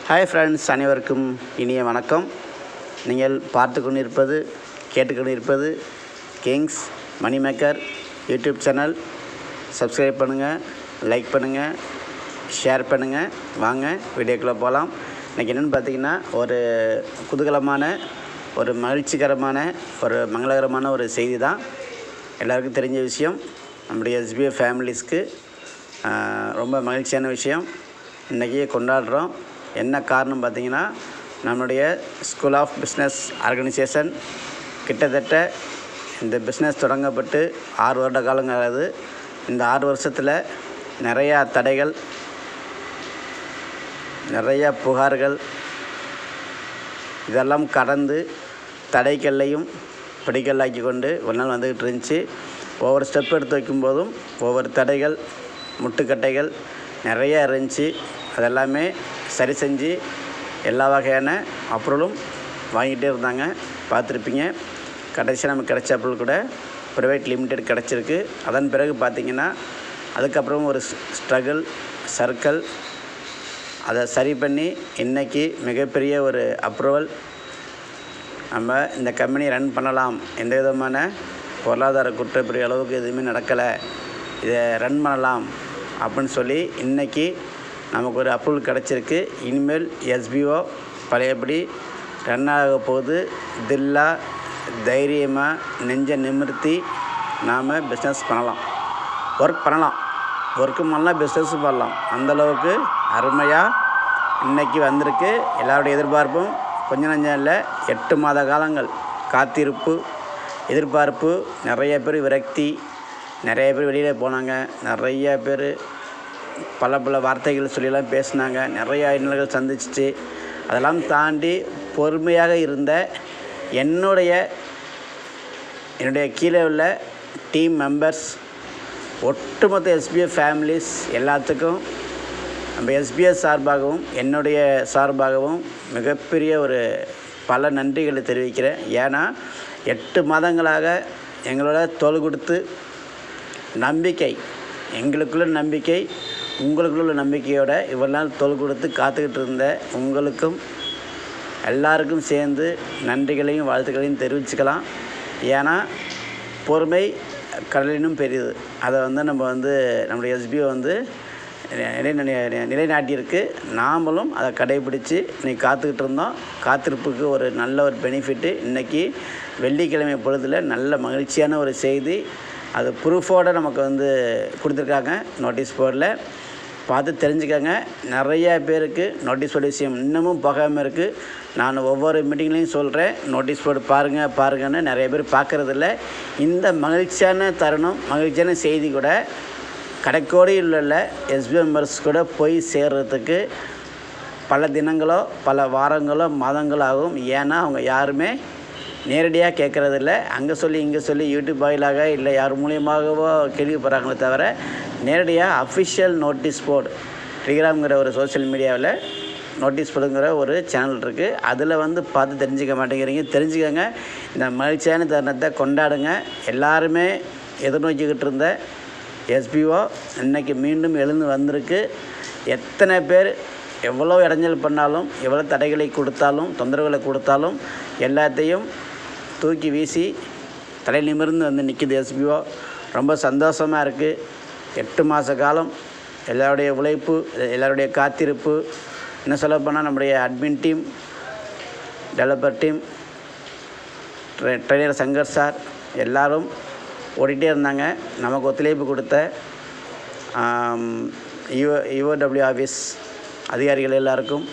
hi friends அனைவருக்கும் இனிய வணக்கம் நீங்கள் பார்த்து கொண்டிருப்பது கேட்டுக்கொண்டிருப்பது kings money maker YouTube channel subscribe பண்ணுங்கள் லைக் பண்ணுங்கள் ஷேர் பண்ணுங்கள் வாங்க வீடியோக்குள்ளே போகலாம் இன்றைக்கி என்னென்னு பார்த்தீங்கன்னா ஒரு குதூகலமான ஒரு மகிழ்ச்சிகரமான ஒரு மங்களகரமான ஒரு செய்தி தான் எல்லாருக்கும் தெரிஞ்ச விஷயம் நம்முடைய எஸ்பிஐ ஃபேமிலிஸ்க்கு ஆஹ், ரொம்ப மகிழ்ச்சியான விஷயம் இன்றைக்கி கொண்டாடுறோம் என்ன காரணம் பார்த்தீங்கன்னா நம்முடைய ஸ்கூல் ஆஃப் பிஸ்னஸ் ஆர்கனைசேஷன் கிட்டத்தட்ட இந்த பிஸ்னஸ் தொடங்கப்பட்டு ஆறு வருட காலங்கிறது இந்த ஆறு வருஷத்தில் நிறையா தடைகள் நிறையா புகார்கள் இதெல்லாம் கடந்து தடைக்கல்லையும் படிக்கல்லாக்கி கொண்டு ஒரு நாள் வந்துக்கிட்டு இருந்துச்சு ஒவ்வொரு ஸ்டெப் எடுத்து வைக்கும்போதும் ஒவ்வொரு தடைகள் முட்டுக்கட்டைகள் நிறையா இருந்துச்சு அதெல்லாமே சரி செஞ்சு எல்லா வகையான அப்ரூவலும் வாங்கிட்டே இருந்தாங்க பார்த்துருப்பீங்க கடைசியாக நமக்கு கிடைச்ச அப்ரூவல் கூட ப்ரைவேட் லிமிடெட் கிடச்சிருக்கு அதன் பிறகு பார்த்திங்கன்னா அதுக்கப்புறம் ஒரு ஸ்ட்ரகிள் சர்க்கிள் அதை சரி பண்ணி இன்றைக்கி மிகப்பெரிய ஒரு அப்ரூவல் நம்ம இந்த கம்பெனி ரன் பண்ணலாம் எந்த விதமான பொருளாதார குற்றப்பிரிவு அளவுக்கு எதுவுமே நடக்கலை இதை ரன் பண்ணலாம் அப்படின்னு சொல்லி இன்றைக்கி நமக்கு ஒரு அப்ரூவல் கிடச்சிருக்கு இனிமேல் எஸ்பிஓ பழையபடி ரன் ஆக போகுது தில்லா தைரியமாக நெஞ்ச நிமிர்த்தி நாம் பிஸ்னஸ் பண்ணலாம் ஒர்க் பண்ணலாம் ஒர்க்கும் பண்ணலாம் பிஸ்னஸும் பண்ணலாம் அந்தளவுக்கு அருமையாக இன்னைக்கு வந்திருக்கு எல்லாருடைய எதிர்பார்ப்பும் கொஞ்ச நஞ்சம் இல்லை எட்டு மாத காலங்கள் காத்திருப்பு எதிர்பார்ப்பு நிறைய பேர் விரக்தி நிறைய பேர் வெளியில் போனாங்க நிறைய பேர் பல பல வார்த்தைகள் சொல்லிலாம் பேசினாங்க நிறைய இன்னல்கள் சந்திச்சிச்சு அதெல்லாம் தாண்டி பொறுமையாக இருந்த என்னுடைய என்னுடைய கீழே உள்ள டீம் மெம்பர்ஸ் ஒட்டுமொத்த எஸ்பிஐ ஃபேமிலிஸ் எல்லாத்துக்கும் நம்ம எஸ்பிஎஸ் சார்பாகவும் என்னுடைய சார்பாகவும் மிகப்பெரிய ஒரு பல நன்றிகளை தெரிவிக்கிறேன் ஏன்னா எட்டு மாதங்களாக எங்களோட தோல் கொடுத்து நம்பிக்கை எங்களுக்குள்ள நம்பிக்கை உங்களுக்குள்ள நம்பிக்கையோட இவ்வளவு நாள் தோல் கொடுத்து காத்துக்கிட்டு இருந்த உங்களுக்கும் எல்லாருக்கும் சேர்ந்து நன்றிகளையும் வாழ்த்துக்களையும் தெரிவிச்சுக்கலாம் ஏன்னா பொறுமை கடலினும் பெரியது அதை வந்து நம்ம வந்து நம்முடைய எஸ்பிஓ வந்து நிலை நிலை- நிலைநாட்டியிருக்கு நாமளும் அதை கடைபிடிச்சு இன்னைக்கு காத்துக்கிட்டு இருந்தோம் காத்திருப்புக்கு ஒரு நல்ல ஒரு பெனிஃபிட்டு இன்றைக்கி வெள்ளிக்கிழமை பொழுதில் நல்ல மகிழ்ச்சியான ஒரு செய்தி அது ப்ரூஃபோடு நமக்கு வந்து கொடுத்துருக்காங்க நோட்டீஸ் போர்டில் பார்த்து தெரிஞ்சுக்கங்க நிறைய பேருக்கு நோட்டீஸ் போர்டு விஷயம் இன்னமும் போகாமல் இருக்குது நான் ஒவ்வொரு மீட்டிங்லேயும் சொல்கிறேன் நோட்டீஸ் போர்டு பாருங்கள் பாருங்கன்னு நிறைய பேர் பார்க்குறதில்ல இந்த மகிழ்ச்சியான தருணம் மகிழ்ச்சியான செய்தி கூட கடைக்கோடியில் உள்ள எஸ்பி மெம்பர்ஸ் கூட போய் சேர்றதுக்கு பல தினங்களோ பல வாரங்களோ மாதங்களோ ஆகும் ஏன்னா அவங்க யாருமே நேரடியாக கேட்குறதில்ல அங்கே சொல்லி இங்கே சொல்லி யூடியூப் வாயிலாக இல்லை யார் மூலியமாகவோ கேள்விப்படுறாங்களே தவிர நேரடியாக அஃபிஷியல் நோட்டீஸ் போர்டு டெலிகிராம்ங்கிற ஒரு சோஷியல் மீடியாவில் நோட்டீஸ் போர்டுங்கிற ஒரு சேனல் இருக்குது அதில் வந்து பார்த்து தெரிஞ்சுக்க மாட்டேங்கிறீங்க தெரிஞ்சுக்கங்க இந்த மகிழ்ச்சியான தருணத்தை கொண்டாடுங்க எல்லாருமே எதிர்நோக்கிக்கிட்டு இருந்த எஸ்பிஓ இன்னைக்கு மீண்டும் எழுந்து வந்திருக்கு எத்தனை பேர் எவ்வளோ இடைஞ்சல் பண்ணாலும் எவ்வளோ தடைகளை கொடுத்தாலும் தொந்தரவுகளை கொடுத்தாலும் எல்லாத்தையும் தூக்கி வீசி தலை நிமிர்ந்து வந்து நிற்கிது எஸ்பிஓ ரொம்ப சந்தோஷமாக இருக்குது எட்டு மாத காலம் எல்லாருடைய உழைப்பு எல்லாருடைய காத்திருப்பு இன்னும் சொல்லப்போனால் நம்முடைய அட்மின் டீம் டெவலப்பர் டீம் ட்ரெ ட்ரெயினர் சங்கர் சார் எல்லாரும் ஓடிட்டே இருந்தாங்க நமக்கு ஒத்துழைப்பு கொடுத்த யுஓ யுஓடபிள்யூ ஆஃபீஸ் அதிகாரிகள் எல்லாருக்கும்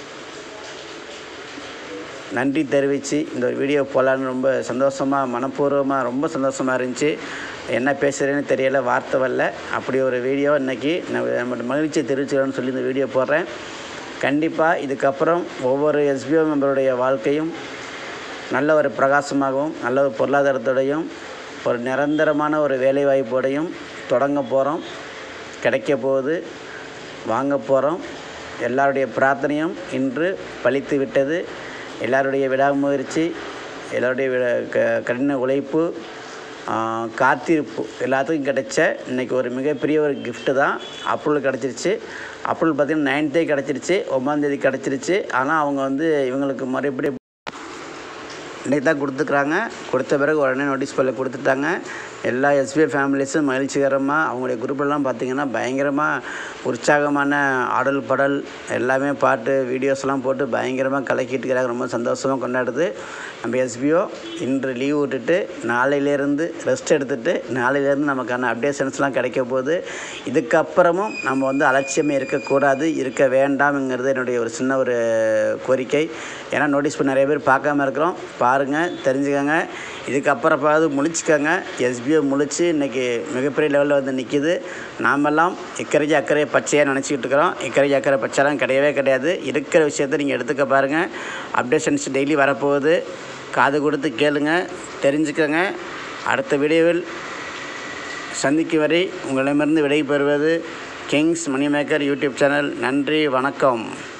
நன்றி தெரிவித்து இந்த ஒரு வீடியோ போடலான்னு ரொம்ப சந்தோஷமாக மனப்பூர்வமாக ரொம்ப சந்தோஷமாக இருந்துச்சு என்ன பேசுகிறேன்னு தெரியல வார்த்தை வரல அப்படி ஒரு வீடியோ இன்றைக்கி நம்ம நம்ம மகிழ்ச்சியை தெரிவிச்சுக்கலாம்னு சொல்லி இந்த வீடியோ போடுறேன் கண்டிப்பாக இதுக்கப்புறம் ஒவ்வொரு எஸ்பிஓ மெம்பருடைய வாழ்க்கையும் நல்ல ஒரு பிரகாசமாகவும் நல்ல ஒரு பொருளாதாரத்தோடையும் ஒரு நிரந்தரமான ஒரு வேலைவாய்ப்போடையும் தொடங்க போகிறோம் கிடைக்க போகுது வாங்க போகிறோம் எல்லாருடைய பிரார்த்தனையும் இன்று பலித்து விட்டது எல்லாருடைய விடாமுயற்சி எல்லாருடைய விட- க- கடின உழைப்பு ஆஹ், காத்திருப்பு எல்லாத்துக்கும் கிடைச்ச இன்றைக்கி ஒரு மிகப்பெரிய ஒரு gift தான் அப்ரூவல் கிடச்சிருச்சு அப்ரூவல் பார்த்திங்கன்னா நைன்த்தே கிடச்சிருச்சு ஒம்பதாந்தேதி கிடச்சிருச்சு ஆனால் அவங்க வந்து இவங்களுக்கு மறுபடியும் இன்றைக்கி தான் கொடுத்துக்குறாங்க கொடுத்த பிறகு உடனே நோட்டீஸ் போல கொடுத்துட்டாங்க எல்லா எஸ்பிஐ ஃபேமிலிஸும் மகிழ்ச்சிகரமாக அவங்களுடைய குரூப்பெல்லாம் பார்த்திங்கன்னா பயங்கரமாக உற்சாகமான ஆடல் பாடல் எல்லாமே பாட்டு வீடியோஸ்லாம் போட்டு பயங்கரமாக கலக்கிட்டு இருக்கிறாங்க ரொம்ப சந்தோஷமாக கொண்டாடுது நம்ம எஸ்பிஓ இன்று லீவ் விட்டுட்டு நாளையிலேருந்து ரெஸ்ட் எடுத்துகிட்டு நாளையிலேருந்து நமக்கான அப்டேஷன்ஸ்லாம் கிடைக்க போகுது இதுக்கப்புறமும் நம்ம வந்து அலட்சியமே இருக்கக்கூடாது இருக்க வேண்டாம்ங்கிறது என்னுடைய ஒரு சின்ன ஒரு கோரிக்கை ஏன்னா நோட்டீஸ் பண்ண நிறைய பேர் பார்க்காம இருக்கிறோம் பாருங்கள் தெரிஞ்சுக்கங்க இதுக்கப்புறப்பாவது முழிச்சுக்கோங்க எஸ்பிஓ முழிச்சு இன்றைக்கி மிகப்பெரிய லெவலில் வந்து நிற்கிது நாமெல்லாம் இக்கரைக்கு அக்கறை பச்சையாக நினச்சிக்கிட்டு இருக்கிறோம் இக்கரைக்கு அக்கறை பச்சைலாம் கிடையவே கிடையாது இருக்கிற விஷயத்தை நீங்கள் எடுத்துக்க பாருங்கள் அப்டேஷன்ஸ் டெய்லி வரப்போகுது காது கொடுத்து கேளுங்க தெரிஞ்சுக்கங்க அடுத்த வீடியோவில் சந்திக்கும் வரை உங்களிடமிருந்து விடை பெறுவது கிங்ஸ் மணிமேக்கர் யூடியூப் சேனல் நன்றி வணக்கம்